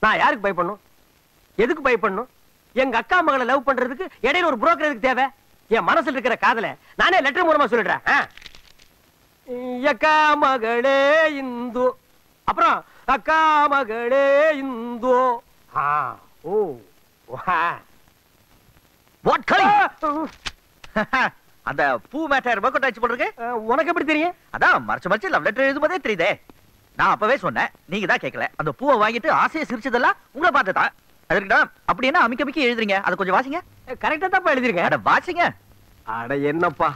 நான் யாருக்கு பயப்படணும் எதுக்கு பயப்படணும் எங்க அக்கா மகளை லவ் பண்றதுக்கு இடையில ஒரு புரோக்கர் எதுக்கு தேவை என் மனசுல இருக்கிற காதல நானே லெட்டர் மூலமா சொல்லிடுறேன் ஆ. அக்கா மகளே இந்து அப்புறம் அக்கா மகளே இந்து ஆ, ஓ வா. வாட் கலி ஆ, அந்த பூ மேட்டர் ஒர்க் அவுட் ஆச்சு போடுறீங்க ஆ, உனக்கு எப்படி தெரியும் அதான் மறைச்சு மறைச்சு லவ் லெட்டர் எழுதும்போதே தெரியுதே நான் அப்பவே சொன்னேன் நீங்க தான் கேட்கல அந்த பூவை வாங்கிட்டு ஆசையை சிரிச்சதெல்லாம் உங்களை பார்த்ததா அதுக்கிட்ட அப்படி என்ன அமிக்க அமிக்க எழுதுறீங்க அதை கொஞ்சம் வாசிங்க கரெக்டா தான் எழுதிருக்கேன் அட வாசிங்க அட என்னப்பா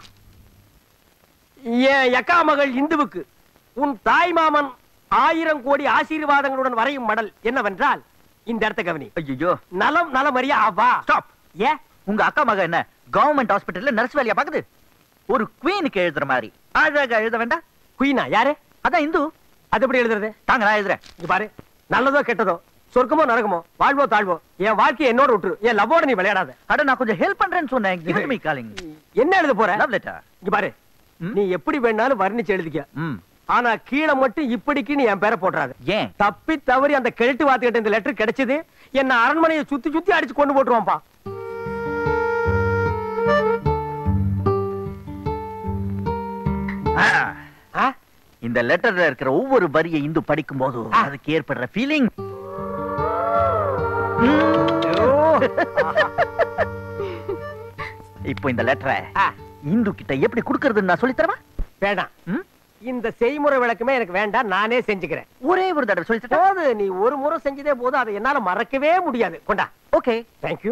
என் எக்கா மகள் இந்துவுக்கு உன் தாய் மாமன் ஆயிரம் கோடி ஆசீர்வாதங்களுடன் வரையும் மடல் என்னவென்றால் இந்த இடத்த கவனி ஐயோ நலம் நலமறியா ஆவா ஸ்டாப் ஏ உங்க அக்கா மக என்ன கவர்மெண்ட் ஹாஸ்பிட்டல்ல நர்ஸ் வேலையா பாக்குது ஒரு குவீனுக்கு எழுதுற மாதிரி அழகா எழுத வேண்டாம் குயினா யாரு அதான் இந்து அது எப்படி எழுதுறது தாங்க நான் எழுதுறேன் இங்க பாரு நல்லதோ கெட்டதோ சொர்க்கமோ நரகமோ வாழ்வோ தாழ்வோ என் வாழ்க்கையை என்னோட விட்டுரு என் லவ்வோட நீ விளையாடாத அட நான் கொஞ்சம் ஹெல்ப் பண்றேன்னு சொன்னேன் give me calling என்ன எழுத போற லவ் லெட்டர் இங்க பாரு ம்? நீ எப்படி வேணாலும் வர்ணிச்சு எழுதிக்க ம் ஆனா கீழே மட்டும் இப்படிக்குன்னு என் பேரை போட்டுறாது ஏன் தப்பி தவறி அந்த கிழட்டு வாத்துக்கிட்ட இந்த லெட்டர் கிடைச்சது என்ன அரண்மனையை சுத்தி சுத்தி அடிச்சு கொண்டு போட்டுருவான்ப்பா ஆ, ஆ? இந்த லெட்டர்ல இருக்கிற ஒவ்வொரு வரியை இந்து படிக்கும் போது ஆ. அதுக்கு ஏற்படுற ஃபீலிங் ஐயோ. இப்போ இந்த லெட்டரை ஆ, இந்து கிட்ட எப்படி குடுக்கறதுன்னு நான் சொல்லி தரவா வேண்டாம் ம்? இந்த செய்முறை விளக்கமே எனக்கு வேண்டாம் நானே செஞ்சுக்கிறேன் ஒரே ஒரு தடவை சொல்லி தரட்டா போது நீ ஒரு முறை செஞ்சதே போதும் அதை என்னால மறக்கவே முடியாது கொண்டா ஓகே தேங்க்யூ